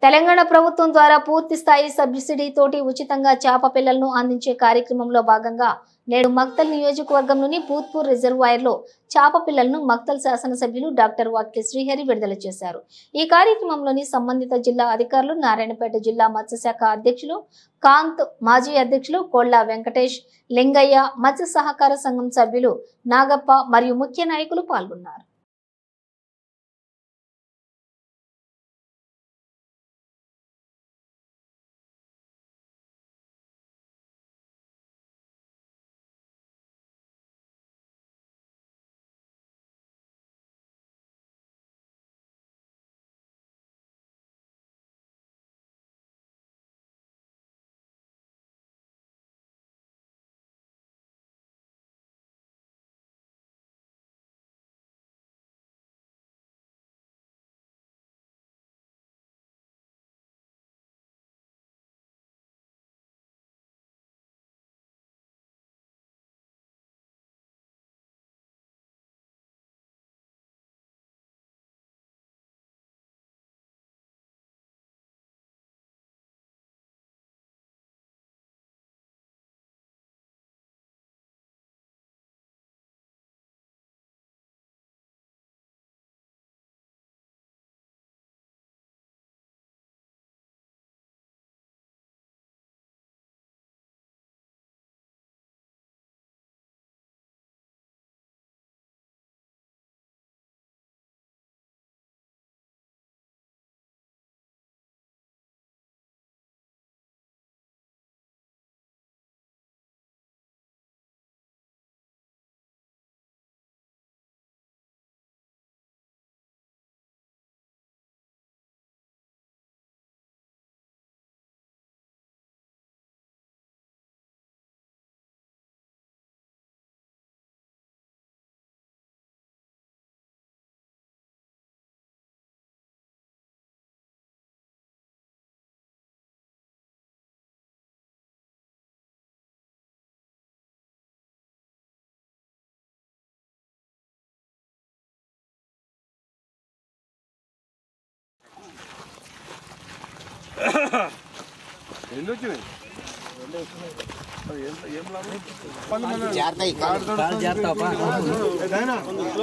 తెలంగాణ ప్రభుత్వం ద్వారా పూర్తి స్థాయి సబ్సిడీ తోటి ఉచితంగా చేప పిల్లలను అందించే కార్యక్రమంలో భాగంగా నేడు మక్తల్ నియోజకవర్గంలోని పూత్పూర్ రిజర్వాయర్ లో చేప పిల్లలను మక్తల్ శాసనసభ్యులు డాక్టర్ వాక్య శ్రీహరి విడుదల చేశారు ఈ కార్యక్రమంలోని సంబంధిత జిల్లా అధికారులు నారాయణపేట జిల్లా మత్స్యశాఖ అధ్యక్షులు కాంత్ మాజీ అధ్యక్షులు కోళ్ల వెంకటేష్ లింగయ్య మత్స్య సహకార సంఘం సభ్యులు నాగప్ప మరియు ముఖ్య నాయకులు పాల్గొన్నారు ఎన్ని వచ్చినాయి అది ఎంత- ఏం లాభం? పది మంది ఏదైనా?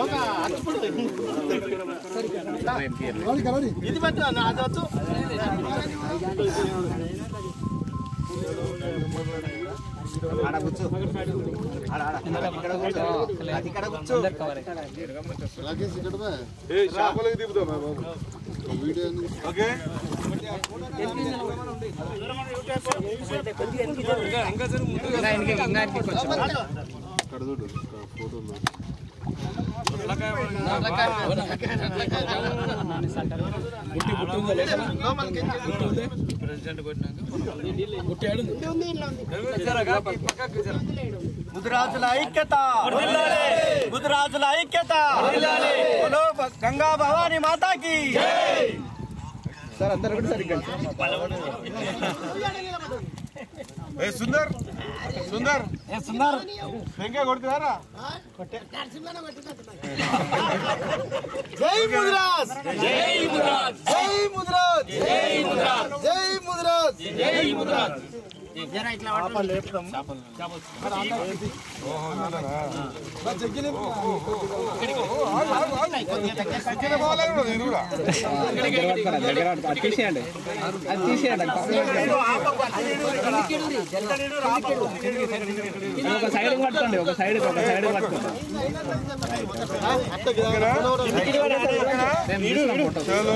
ఏ, చేపలకి దిగుతాం బాబు ఓకే ఇక్కడ చూడు ఫోటోలో ముదిరాజుల ఐక్యత ముదిరాజుల ఐక్యత బోలో గంగా భవాని మాతాకి సార్ అందరు ఒకటి సరిగ్గా ఏ సుందర్ సుందర్ ఏ సుందర్ వెంకయ్య కొడుతున్నారా జై ముదిరాజ్ జై ముదిరాజ్ జై ముదిరాజ్ జై ముదిరాజ్ జై ముదిరాజ్ జై ముదిరాజ్ చికెన్ బాగాలేదు కూడా నేను కూడా ఒక సైడ్ పట్టుకోండి ఒక సైడ్ ఒక సైడ్ పట్టుకోండి చలో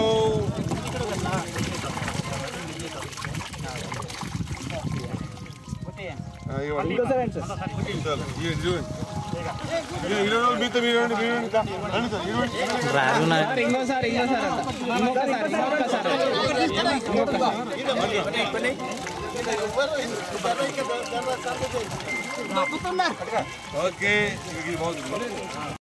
ఆ, ఇవ్వండి. చలో, ఇవ్వండి, ఇవ్వండి. ఇక ఇరవై రోజులు మీతో మీరు ఇవ్వండి, మీరు ఇవ్వండి. రండి సార్, ఇవ్వండి. సార్ ఇంకోసారి ఇంకోసారి అంట. ఇంకొకసారి ఇంకొకసారి ఓకే ఇది బాగుంది